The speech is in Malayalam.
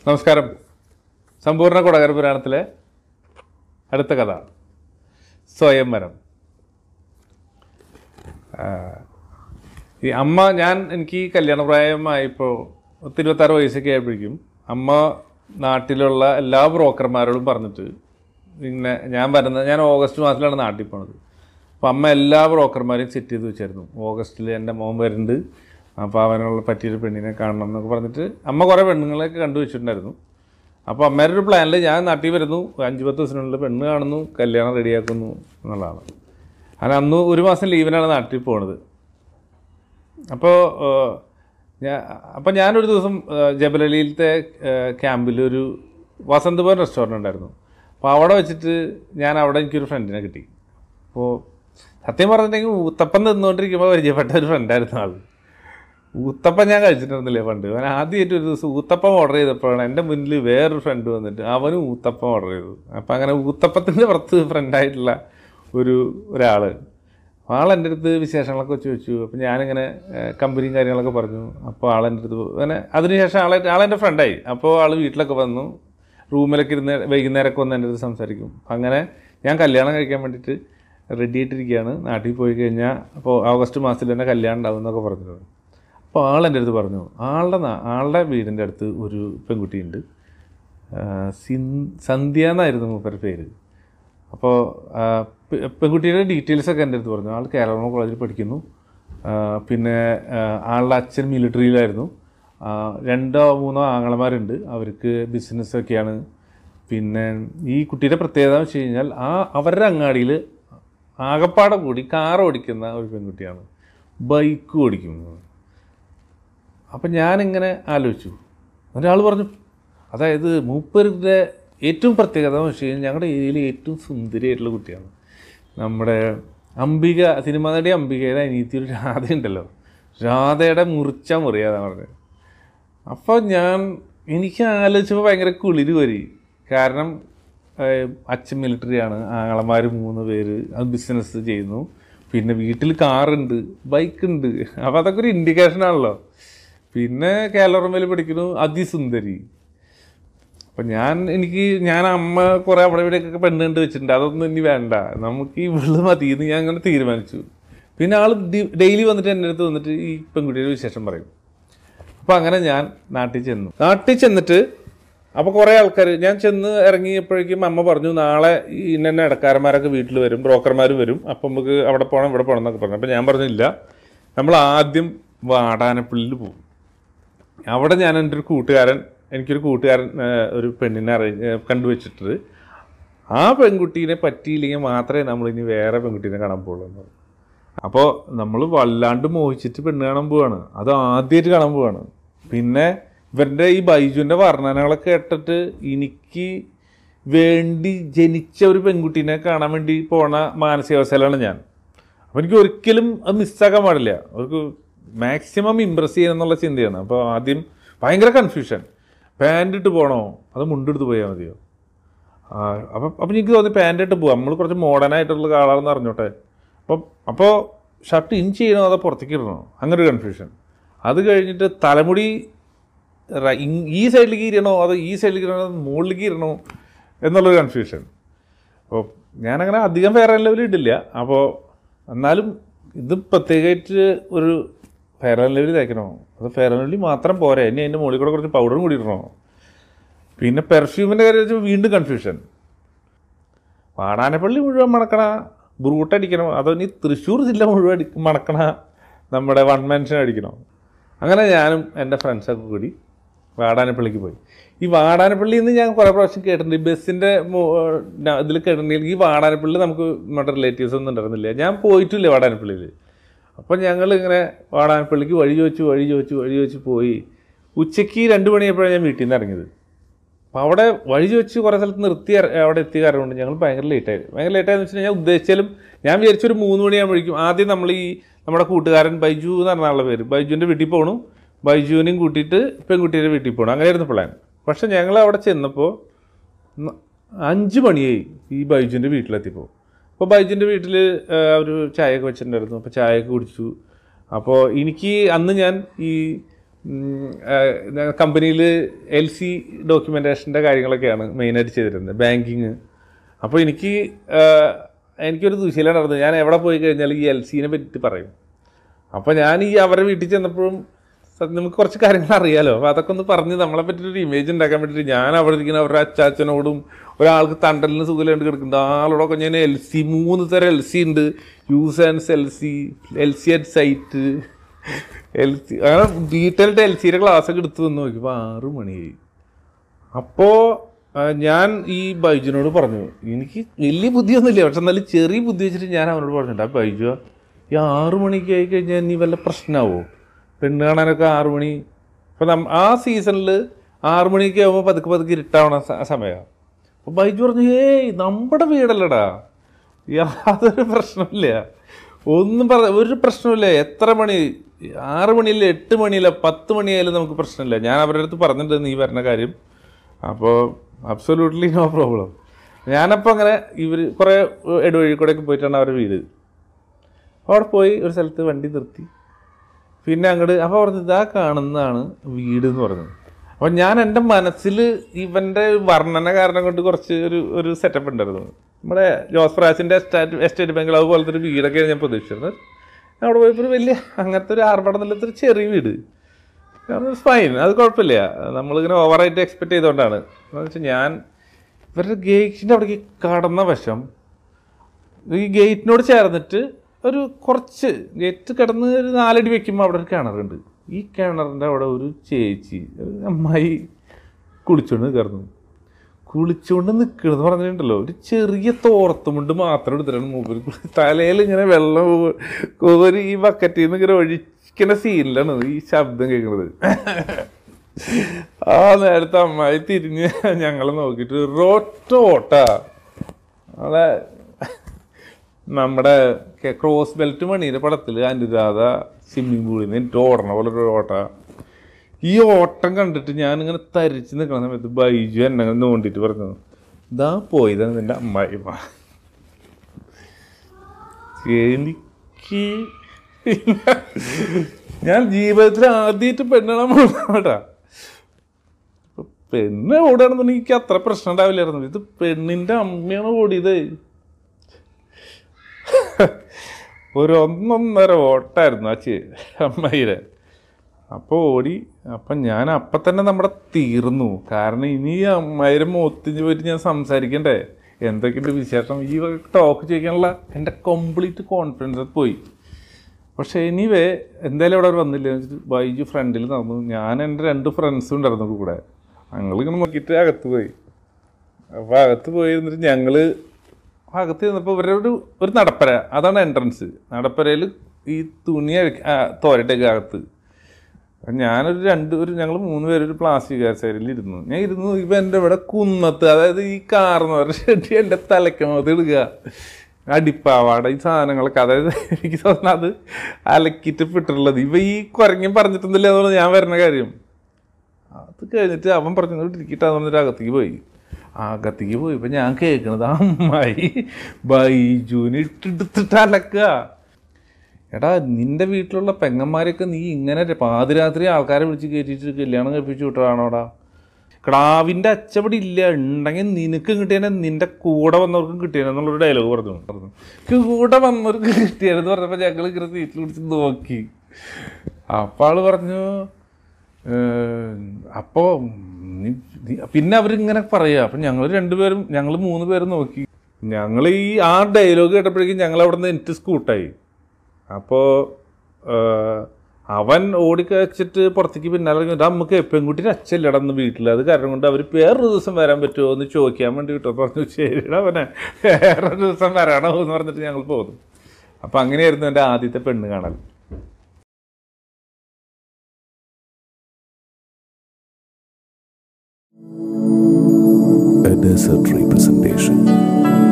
നമസ്കാരം സമ്പൂർണ്ണ കൊടകര പുരാണത്തിലെ അടുത്ത കഥ സ്വയംവരം ആ, ഈ അമ്മ ഞാൻ എനിക്ക് കല്യാണപ്രായമായപ്പോൾ ഇരുപത്താറ് വയസ്സൊക്കെ ആയപ്പോഴേക്കും അമ്മ നാട്ടിലുള്ള എല്ലാ ബ്രോക്കർമാരോടും പറഞ്ഞിട്ട് ഇങ്ങനെ ഞാൻ വരുന്നത് ഞാൻ ഓഗസ്റ്റ് മാസത്തിലാണ് നാട്ടിൽ പോണത് അപ്പോൾ അമ്മ എല്ലാ ബ്രോക്കർമാരെയും സെറ്റ് ചെയ്ത് വെച്ചായിരുന്നു ഓഗസ്റ്റിൽ എൻ്റെ മോൻ വരുന്നുണ്ട് അപ്പോൾ അവനുള്ള പറ്റിയൊരു പെണ്ണിനെ കാണണം എന്നൊക്കെ പറഞ്ഞിട്ട് അമ്മ കുറേ പെണ്ണുങ്ങളെയൊക്കെ കണ്ടു വെച്ചിട്ടുണ്ടായിരുന്നു അപ്പോൾ അമ്മയുടെ ഒരു പ്ലാനിൽ ഞാൻ നാട്ടിൽ വരുന്നു ഒരു അഞ്ച് പത്ത് ദിവസത്തിനുള്ളിൽ പെണ്ണ് കാണുന്നു കല്യാണം റെഡിയാക്കുന്നു എന്നുള്ളതാണ് അങ്ങനെ അന്ന് ഒരു മാസം ലീവിനാണ് നാട്ടിൽ പോണത് അപ്പോൾ ഞാൻ അപ്പോൾ ഞാനൊരു ദിവസം ഏഹ്, ജബലലിയിലത്തെ ക്യാമ്പിൽ ഒരു വസന്തഭവൻ റെസ്റ്റോറൻറ്റ് ഉണ്ടായിരുന്നു അപ്പോൾ അവിടെ വെച്ചിട്ട് ഞാൻ അവിടെ എനിക്കൊരു ഫ്രണ്ടിനെ കിട്ടി അപ്പോൾ സത്യം പറഞ്ഞിട്ടുണ്ടെങ്കിൽ ഊത്തപ്പം നിന്നുകൊണ്ടിരിക്കുമ്പോൾ പരിചയപ്പെട്ട ഒരു ഫ്രണ്ടായിരുന്നു ആൾ ഊത്തപ്പം ഞാൻ കഴിച്ചിട്ടുണ്ടായിരുന്നില്ലേ പണ്ട് അവൻ ആദ്യമായിട്ട് ഒരു ദിവസം ഊത്തപ്പം ഓർഡർ ചെയ്തപ്പോഴാണ് എൻ്റെ മുന്നിൽ വേറൊരു ഫ്രണ്ട് വന്നിട്ട് അവനും ഊത്തപ്പം ഓർഡർ ചെയ്തു അപ്പം അങ്ങനെ ഊത്തപ്പത്തിൻ്റെ പുറത്ത് ഫ്രണ്ടായിട്ടുള്ള ഒരു ഒരാൾ ആൾ എൻ്റെ അടുത്ത് വിശേഷങ്ങളൊക്കെ ചോദിച്ചു അപ്പം ഞാനിങ്ങനെ ഏഹ്, കമ്പനിയും കാര്യങ്ങളൊക്കെ പറഞ്ഞു അപ്പോൾ ആൾ എൻ്റെ അടുത്ത് അങ്ങനെ അതിനുശേഷം ആളെ ആളെൻ്റെ ഫ്രണ്ടായി അപ്പോൾ ആൾ വീട്ടിലൊക്കെ വന്നു റൂമിലൊക്കെ ഇരുന്ന് വൈകുന്നേരമൊക്കെ വന്ന് എൻ്റെ അടുത്ത് സംസാരിക്കും അങ്ങനെ ഞാൻ കല്യാണം കഴിക്കാൻ വേണ്ടിയിട്ട് റെഡി ആയിട്ടിരിക്കുകയാണ് നാട്ടിൽ പോയി കഴിഞ്ഞാൽ അപ്പോൾ ഓഗസ്റ്റ് മാസത്തിൽ തന്നെ കല്യാണം ഉണ്ടാവും എന്നൊക്കെ പറഞ്ഞിട്ടുണ്ട് അപ്പോൾ ആൾ എൻ്റെ അടുത്ത് പറഞ്ഞു ആളുടെ നാ- ആളുടെ വീടിൻ്റെ അടുത്ത് ഒരു പെൺകുട്ടിയുണ്ട് ആ, സിൻ സന്ധ്യ എന്നായിരുന്നു മൂപ്പരുടെ പേര് അപ്പോൾ ആ, പെ- പെൺകുട്ടിയുടെ ഡീറ്റെയിൽസ് ഒക്കെ എൻ്റെ അടുത്ത് പറഞ്ഞു ആൾ കേരള കോളേജിൽ പഠിക്കുന്നു ആ, പിന്നെ ആ, ആളുടെ അച്ഛൻ മിലിറ്ററിയിലായിരുന്നു ആ, രണ്ടോ മൂന്നോ ആങ്ങളമാരുണ്ട് അവർക്ക് ബിസിനസ്സൊക്കെയാണ് പിന്നെ ഈ കുട്ടിയുടെ പ്രത്യേകത എന്ന് വെച്ച് കഴിഞ്ഞാൽ ആ അവരുടെ അങ്ങാടിയിൽ ആകപ്പാടെ കൂടി കാർ ഓടിക്കുന്ന ഒരു പെൺകുട്ടിയാണ് ബൈക്ക് ഓടിക്കുന്നു അപ്പം ഞാനിങ്ങനെ ആലോചിച്ചു ഒരാൾ പറഞ്ഞു അതായത് മൂപ്പരുടെ ഏറ്റവും പ്രത്യേകത എന്ന് വെച്ച് കഴിഞ്ഞാൽ ഞങ്ങളുടെ ഏരിയയിൽ ഏറ്റവും സുന്ദരിയായിട്ടുള്ള കുട്ടിയാണ് നമ്മുടെ അംബിക സിനിമ നടി അംബികയുടെ അനിയത്തി ഒരു രാധ ഉണ്ടല്ലോ രാധയുടെ മുറിച്ച മുറിയാതാണ് പറഞ്ഞത് അപ്പോൾ ഞാൻ എനിക്ക് ആലോചിച്ചപ്പോൾ ഭയങ്കര കുളിര് വരി കാരണം ഏഹ്, അച്ഛൻ മിലിറ്ററിയാണ് ആങ്ങളമാർ മൂന്ന് പേര് അത് ബിസിനസ് ചെയ്യുന്നു പിന്നെ വീട്ടിൽ കാറുണ്ട് ബൈക്കുണ്ട് അപ്പോൾ അതൊക്കെ ഒരു ഇൻഡിക്കേഷൻ ആണല്ലോ പിന്നെ കേരളറമ്മയിൽ പഠിക്കുന്നു അതിസുന്ദരി അപ്പം ഞാൻ എനിക്ക് ഞാൻ അമ്മ കുറേ അവിടെ ഇവിടെയൊക്കെ പെണ്ണ് കണ്ട് വെച്ചിട്ടുണ്ട് അതൊന്നും ഇനി വേണ്ട നമുക്ക് ഈ വെള്ളം മതി എന്ന് ഞാൻ അങ്ങനെ തീരുമാനിച്ചു പിന്നെ ആൾ ഡെയിലി വന്നിട്ട് എൻ്റെ അടുത്ത് വന്നിട്ട് ഈ പെൺകുട്ടിയുടെ വിശേഷം പറയും അപ്പോൾ അങ്ങനെ ഞാൻ നാട്ടിൽ ചെന്നു നാട്ടിൽ ചെന്നിട്ട് അപ്പോൾ കുറേ ആൾക്കാർ ഞാൻ ചെന്ന് ഇറങ്ങിയപ്പോഴേക്കും അമ്മ പറഞ്ഞു നാളെ ഈ ഇന്ന ഇടക്കാരന്മാരൊക്കെ വീട്ടിൽ വരും ബ്രോക്കർമാർ വരും അപ്പം നമുക്ക് അവിടെ പോകണം ഇവിടെ പോകണം എന്നൊക്കെ പറഞ്ഞു അപ്പോൾ ഞാൻ പറഞ്ഞില്ല നമ്മൾ ആദ്യം വാടാനപ്പള്ളിയിൽ പോകും അവിടെ ഞാൻ എൻ്റെ ഒരു കൂട്ടുകാരൻ എനിക്കൊരു കൂട്ടുകാരൻ ആ, ഒരു പെണ്ണിനെ അറി കണ്ടുവച്ചിട്ട് ആ പെൺകുട്ടീനെ പറ്റിയില്ലെങ്കിൽ മാത്രമേ നമ്മൾ ഇനി വേറെ പെൺകുട്ടീനെ കാണാൻ പോകുള്ളൂ എന്ന് പറഞ്ഞു അപ്പോൾ നമ്മൾ വല്ലാണ്ട് മോഹിച്ചിട്ട് പെണ്ണ് കാണാൻ പോവാണ് അത് ആദ്യമായിട്ട് കാണാൻ പോവാണ് പിന്നെ ഇവരുടെ ഈ ബൈജുവിൻ്റെ വർണ്ണനകളൊക്കെ കേട്ടിട്ട് എനിക്ക് വേണ്ടി ജനിച്ച ഒരു പെൺകുട്ടീനെ കാണാൻ വേണ്ടി പോണ മാനസികാവസ്ഥയിലാണ് ഞാൻ അപ്പോൾ എനിക്ക് ഒരിക്കലും അത് മിസ്സാക്കാൻ പാടില്ല അവർക്ക് മാക്സിമം ഇമ്പ്രസ് ചെയ്യണം എന്നുള്ള ചിന്തയാണ് അപ്പോൾ ആദ്യം ഭയങ്കര കൺഫ്യൂഷൻ പാൻറ് ഇട്ട് പോകണോ അത് മുണ്ടെടുത്ത് പോയാൽ മതിയോ ആ, അപ്പം അപ്പം എനിക്ക് തോന്നി പാൻറ് ഇട്ട് പോവാം നമ്മൾ കുറച്ച് മോഡേൺ ആയിട്ടുള്ള ആളാണെന്ന് അറിഞ്ഞോട്ടെ അപ്പം അപ്പോൾ ഷർട്ട് ഇൻ ചെയ്യണോ അതോ പുറത്തേക്ക് ഇടണോ അങ്ങനെ ഒരു കൺഫ്യൂഷൻ അത് കഴിഞ്ഞിട്ട് തലമുടി റ- ഇങ് ഈ സൈഡിലേക്ക് ഇരണോ അതോ ഈ സൈഡിലേക്ക് ഇരണോ അതോ മുകളിലേക്ക് ഇരണോ എന്നുള്ളൊരു കൺഫ്യൂഷൻ അപ്പോൾ ഞാനങ്ങനെ അധികം ഫെയർ ആൻഡ് ലെവൽ ഇടില്ല അപ്പോൾ എന്നാലും ഇത് പ്രത്യേകിച്ച് ഒരു ഫെയർ ആൻഡ് ലെവൽ തേക്കണോ അത് ഫെയർ ആൻഡ് ലെവൽ മാത്രം പോരാ ഇനി അതിൻ്റെ മുകളിൽ കൂടെ കുറച്ച് പൗഡറും കൂടി ഇടണോ പിന്നെ പെർഫ്യൂമിൻ്റെ കാര്യം വെച്ചാൽ വീണ്ടും കൺഫ്യൂഷൻ വാടാനപ്പള്ളി മുഴുവൻ മണക്കണ ബ്രൂട്ട് അടിക്കണോ അതോ ഇനി തൃശ്ശൂർ ജില്ല മുഴുവൻ അടി മണക്കണ നമ്മുടെ വൺ മെൻഷൻ അടിക്കണോ അങ്ങനെ ഞാനും എൻ്റെ ഫ്രണ്ട്സൊക്കെ കൂടി വാടാനപ്പള്ളിക്ക് പോയി ഈ വാടാനപ്പള്ളിയിൽ നിന്ന് ഞാൻ കുറേ പ്രാവശ്യം കേട്ടിട്ടുണ്ട് ഈ ബസ്സിൻ്റെ ഇതിൽ കേട്ടിട്ടുണ്ടെങ്കിൽ ഈ വാടാനപ്പള്ളി നമുക്ക് നമ്മുടെ റിലേറ്റീവ്സ് ഒന്നും ഉണ്ടായിരുന്നില്ല ഞാൻ പോയിട്ടില്ല വാടാനപ്പള്ളിയിൽ അപ്പോൾ ഞങ്ങൾ ഇങ്ങനെ വാടാനപ്പള്ളിക്ക് വഴി ചോദിച്ചു വഴി ചോദിച്ചു വഴി ചോദിച്ചു പോയി ഉച്ചയ്ക്ക് രണ്ട് മണിയപ്പോഴാണ് ഞാൻ വീട്ടിൽ നിന്ന് ഇറങ്ങിയത് അപ്പോൾ അവിടെ വഴി ചോദിച്ച് കുറേ സ്ഥലത്ത് നിർത്തി ഇറ- അവിടെ എത്തിയ കാരണം കൊണ്ട് ഞങ്ങൾ ഭയങ്കര ലേറ്റായി ഭയങ്കര ലേറ്റായെന്ന് വെച്ചാൽ ഞാൻ ഉദ്ദേശിച്ചാലും ഞാൻ വിചാരിച്ചൊരു മൂന്ന് മണിയാകുമ്പോഴേക്കും ആദ്യം നമ്മൾ ഈ നമ്മുടെ കൂട്ടുകാരൻ ബൈജു എന്ന് പറഞ്ഞ ആളുടെ പേര് ബൈജുവിൻ്റെ വീട്ടിൽ പോകണു ബൈജുവിനെയും കൂട്ടിയിട്ട് പെൺകുട്ടിയുടെ വീട്ടിൽ പോകണം അങ്ങനെയായിരുന്നു പ്ലാൻ പക്ഷെ ഞങ്ങൾ അവിടെ ചെന്നപ്പോൾ ന- അഞ്ച് മണിയായി ഈ ബൈജുവിൻ്റെ വീട്ടിലെത്തിയപ്പോൾ അപ്പോൾ ബൈജുവിൻ്റെ വീട്ടിൽ ഒരു ചായയൊക്കെ വെച്ചിട്ടുണ്ടായിരുന്നു അപ്പോൾ ചായയൊക്കെ കുടിച്ചു അപ്പോൾ എനിക്ക് അന്ന് ഞാൻ ഈ കമ്പനിയിൽ എൽ സി ഡോക്യുമെൻറ്റേഷൻ്റെ കാര്യങ്ങളൊക്കെയാണ് മെയിനായിട്ട് ചെയ്തിരുന്നത് ബാങ്കിങ് അപ്പോൾ എനിക്ക് ആ, എനിക്കൊരു ദുശീലം നടന്നത് ഞാൻ എവിടെ പോയി കഴിഞ്ഞാൽ ഈ എൽ സിനെ പറ്റി പറയും അപ്പോൾ ഞാൻ ഈ അവരെ വീട്ടിൽ ചെന്നപ്പോഴും സത്യം നമുക്ക് കുറച്ച് കാര്യങ്ങൾ അറിയാലോ അപ്പോൾ അതൊക്കെ ഒന്ന് പറഞ്ഞ് നമ്മളെ പറ്റിയൊരു ഇമേജ് ഉണ്ടാക്കാൻ വേണ്ടിയിട്ട് ഞാൻ അവിടെ ഇരിക്കുന്ന അവരുടെ അച്ചാച്ചനോടും ഒരാൾക്ക് തണ്ടലിന് സുഖമില്ലാണ്ട് കിടക്കുന്നത് ആളോടൊക്കെ ഞാൻ എൽ സി മൂന്ന് തരം എൽ സി ഉണ്ട് usance L C L C at sight L C അങ്ങനെ ഡീറ്റെയിൽഡ് എൽ സിയുടെ ക്ലാസ് ഒക്കെ എടുത്ത് വന്ന് നോക്കിയപ്പോൾ ആറ് മണിയായി അപ്പോൾ ഞാൻ ഈ ബൈജുനോട് പറഞ്ഞു എനിക്ക് വലിയ ബുദ്ധിയൊന്നുമില്ല പക്ഷെ എന്നാലും ചെറിയ ബുദ്ധി വെച്ചിട്ട് ഞാൻ അവനോട് പറഞ്ഞിട്ടുണ്ട് ആ ബൈജു ഈ ആറ് മണിക്ക് ആയി കഴിഞ്ഞാൽ നീ വല്ല പ്രശ്നമാവോ പെണ്ണ് കാണാനൊക്കെ ആറ് മണി അപ്പോൾ നം ആ സീസണിൽ ആറ് മണിക്ക് ആകുമ്പോൾ പതുക്കെ പതുക്കെ ഇരുട്ടാവണ സമയമാണ് അപ്പോൾ ബൈജു പറഞ്ഞു ഏയ് നമ്മുടെ വീടല്ലടാ യാതൊരു പ്രശ്നമില്ല ഒന്നും പറ ഒരു പ്രശ്നമില്ല എത്ര മണി ആറ് മണിയില്ല എട്ട് മണിയില്ല പത്ത് മണിയായാലും നമുക്ക് പ്രശ്നമില്ല ഞാൻ അവരുടെ അടുത്ത് പറഞ്ഞിട്ടുണ്ട് നീ വരുന്ന കാര്യം അപ്പോൾ അബ്സൊല്യൂട്ട്ലി നോ പ്രോബ്ലം ഞാനപ്പോൾ അങ്ങനെ ഇവർ കുറേ ഇടവഴി കൂടെയൊക്കെ പോയിട്ടാണ് അവരുടെ വീട് അവിടെ പോയി ഒരു സ്ഥലത്ത് വണ്ടി നിർത്തി പിന്നെ അങ്ങോട്ട് അപ്പോൾ പറഞ്ഞു ഇതാ കാണുന്നതാണ് വീട് എന്ന് പറഞ്ഞത് അപ്പോൾ ഞാൻ എൻ്റെ മനസ്സിൽ ഇവൻ്റെ വർണ്ണന കാരണം കൊണ്ട് കുറച്ച് ഒരു ഒരു സെറ്റപ്പ് ഉണ്ടായിരുന്നു നമ്മുടെ ജോസ് പ്രാസിൻ്റെ എസ്റ്റേറ്റ് എസ്റ്റേറ്റ് ബംഗ്ലാവ് പോലത്തെ ഒരു വീടൊക്കെയാണ് ഞാൻ പ്രതീക്ഷിച്ചിരുന്നത് ഞാൻ അവിടെ പോയപ്പോൾ ഒരു വലിയ അങ്ങനത്തെ ഒരു ആർഭാടം നിലത്തെ ഒരു ചെറിയ വീട് ഫൈൻ അത് കുഴപ്പമില്ല നമ്മളിങ്ങനെ ഓവറായിട്ട് എക്സ്പെക്ട് ചെയ്തുകൊണ്ടാണ് എന്ന് വെച്ചാൽ ഞാൻ ഇവരുടെ ഗേറ്റിൻ്റെ അവിടേക്ക് കടന്ന വശം ഈ ഗേറ്റിനോട് ചേർന്നിട്ട് ഒരു കുറച്ച് ഗേറ്റ് കിടന്ന് ഒരു നാലടി വെക്കുമ്പോൾ അവിടെ ഒരു കിണറുണ്ട് ഈ കിണറിൻ്റെ അവിടെ ഒരു ചേച്ചി ഒരു അമ്മായി കുളിച്ചുകൊണ്ട് നിൽക്കുന്നു കുളിച്ചുകൊണ്ട് നിൽക്കണമെന്ന് പറഞ്ഞിട്ടുണ്ടല്ലോ ഒരു ചെറിയ തോർത്തുമുണ്ട് മാത്രം എടുത്തിട്ടാണ് മൂപ്പര് തലയിൽ ഇങ്ങനെ വെള്ളം കോരി ഈ ബക്കറ്റിൽ നിന്ന് ഇങ്ങനെ ഒഴിക്കുന്ന സീനിലാണ് ഈ ശബ്ദം കേൾക്കുന്നത് ആ നേരത്തെ അമ്മായി തിരിഞ്ഞ് ഞങ്ങളെ നോക്കിയിട്ട് റൊറ്റ ഓട്ടാ നമ്മളെ നമ്മുടെ കെ- ക്രോസ് ബെൽറ്റ് മണിയുടെ പടത്തിൽ അനുരാധ സ്വിമ്മിംഗ് പൂളിൽ നിന്ന് എനിക്ക് ഓടണ പോലെ ഒരു ഓട്ട ഈ ഓട്ടം കണ്ടിട്ട് ഞാനിങ്ങനെ തരിച്ച് നിൽക്കുന്ന സമയത്ത് ബൈജു എന്നെ അങ്ങനെ നോണ്ടിട്ട് പറഞ്ഞു ഇതാ പോയതാണ് നിന്റെ അമ്മായിമ്മ എനിക്ക് ഞാൻ ജീവിതത്തിൽ ആദ്യമായിട്ട് പെണ്ണാണ് പോകണട്ടാ പെണ്ണ് ഓടുകയാണെന്നുണ്ടെങ്കിൽ എനിക്ക് അത്ര പ്രശ്നം ഉണ്ടാവില്ലായിരുന്നു ഇത് പെണ്ണിന്റെ അമ്മയാണ് ഓടിയത് ഒരു ഒന്നൊന്നര ഓട്ടായിരുന്നു ആ ചേ അമ്മയുടെ അപ്പോൾ ഓടി അപ്പം ഞാൻ അപ്പം തന്നെ നമ്മുടെ തീർന്നു കാരണം ഇനി ഈ അമ്മായിരെ മുഖത്തിന് പോയിട്ട് ഞാൻ സംസാരിക്കണ്ടേ എന്തൊക്കെയുണ്ട് വിശേഷം ഈ ടോക്ക് ചെയ്യാനുള്ള എൻ്റെ കംപ്ലീറ്റ് കോൺഫിഡൻസ് പോയി പക്ഷേ എനിവേ എന്തായാലും അവിടെ അവർ വന്നില്ല എന്ന് വെച്ചിട്ട് ബൈജു ഫ്രണ്ടിൽ നടന്നു ഞാൻ എൻ്റെ രണ്ട് ഫ്രണ്ട്സും ഉണ്ടായിരുന്നു കൂടെ ഞങ്ങളിങ്ങനെ നോക്കിയിട്ട് അകത്ത് പോയി അപ്പോൾ അകത്ത് പോയി എന്നിട്ട് ഞങ്ങൾ അകത്ത് ചെന്നപ്പോൾ ഇവരുടെ ഒരു ഒരു നടപ്പര അതാണ് എൻട്രൻസ് നടപ്പരയിൽ ഈ തുണി അഴി- ആ, തോരട്ടേക്ക് അകത്ത് അപ്പം ഞാനൊരു രണ്ട് ഒരു ഞങ്ങൾ മൂന്ന് പേര് ഒരു പ്ലാസ്റ്റിക് സൈഡിൽ ഇരുന്നു ഞാൻ ഇരുന്നു ഇപ്പം എൻ്റെ ഇവിടെ കുന്നത്ത് അതായത് ഈ കാർന്ന് പറഞ്ഞ ഷെഡി എൻ്റെ തലക്കമത്ത് ഇടുക അടിപ്പാവാട ഈ സാധനങ്ങളൊക്കെ അതായത് എനിക്ക് തോന്നുന്നത് അത് അലക്കിയിട്ട് ഇട്ടിട്ടുള്ളത് ഇവ ഈ കുരങ്ങൻ പറഞ്ഞിട്ടൊന്നുമില്ല അതുകൊണ്ട് ഞാൻ വരുന്ന കാര്യം അത് കഴിഞ്ഞിട്ട് അവൻ പറഞ്ഞു ഇരിക്കട്ടെ പറഞ്ഞിട്ട് അകത്തേക്ക് പോയി അകത്തേക്ക് പോയി ഇപ്പം ഞാൻ കേൾക്കണത് ആ അമ്മായി ബൈജുവിന് ഇട്ടെടുത്തിട്ട് അലക്കുക എടാ നിന്റെ വീട്ടിലുള്ള പെങ്ങന്മാരെയൊക്കെ നീ ഇങ്ങനെ ര- പാതിരാത്രി ആൾക്കാരെ വിളിച്ച് കയറ്റിയിട്ട് കല്യാണം കഴിപ്പിച്ചു വിട്ടതാണോടാ ക്ടാവിൻ്റെ അച്ചപടി ഇല്ല ഉണ്ടെങ്കിൽ നിനക്ക് കിട്ടിയാൽ നിന്റെ കൂടെ വന്നവർക്കും കിട്ടിയാലെന്നുള്ളൊരു ഡയലോഗ് പറഞ്ഞു പറഞ്ഞു കൂടെ വന്നവർക്ക് കിട്ടിയാലെന്ന് പറഞ്ഞപ്പോൾ ഞങ്ങൾ ഇങ്ങനെ സീറ്റിൽ പിടിച്ച് നോക്കി അപ്പോൾ ആള് പറഞ്ഞു ഏഹ്, അപ്പോ നീ- നീ- പിന്നെ അവരിങ്ങനെ പറയാ അപ്പൊ ഞങ്ങൾ രണ്ടുപേരും ഞങ്ങൾ മൂന്ന് പേരും നോക്കി ഞങ്ങൾ ഈ ആ ഡയലോഗ് കേട്ടപ്പോഴേക്കും ഞങ്ങൾ അവിടെ നിന്ന് എനിക്ക് സ്കൂട്ടായി അപ്പോൾ അവൻ ഓടിക്കച്ചിട്ട് പുറത്തേക്ക് പിന്നാലെ ഇറങ്ങി, "ഡാ, നമുക്ക് പെൺകുട്ടിയുടെ അച്ഛല്ലടാ ഇന്ന് വീട്ടിൽ അത് കാരണം കൊണ്ട് അവർ വേറൊരു ദിവസം വരാൻ പറ്റുമോ എന്ന് ചോദിക്കാൻ വേണ്ടി കിട്ടും പറഞ്ഞു ശരിടാ അവനെ വേറൊരു ദിവസം വരാണോ എന്ന് പറഞ്ഞിട്ട് ഞങ്ങൾ പോന്നു അപ്പം അങ്ങനെയായിരുന്നു എൻ്റെ ആദ്യത്തെ പെണ്ണ് കാണൽ A desert representation.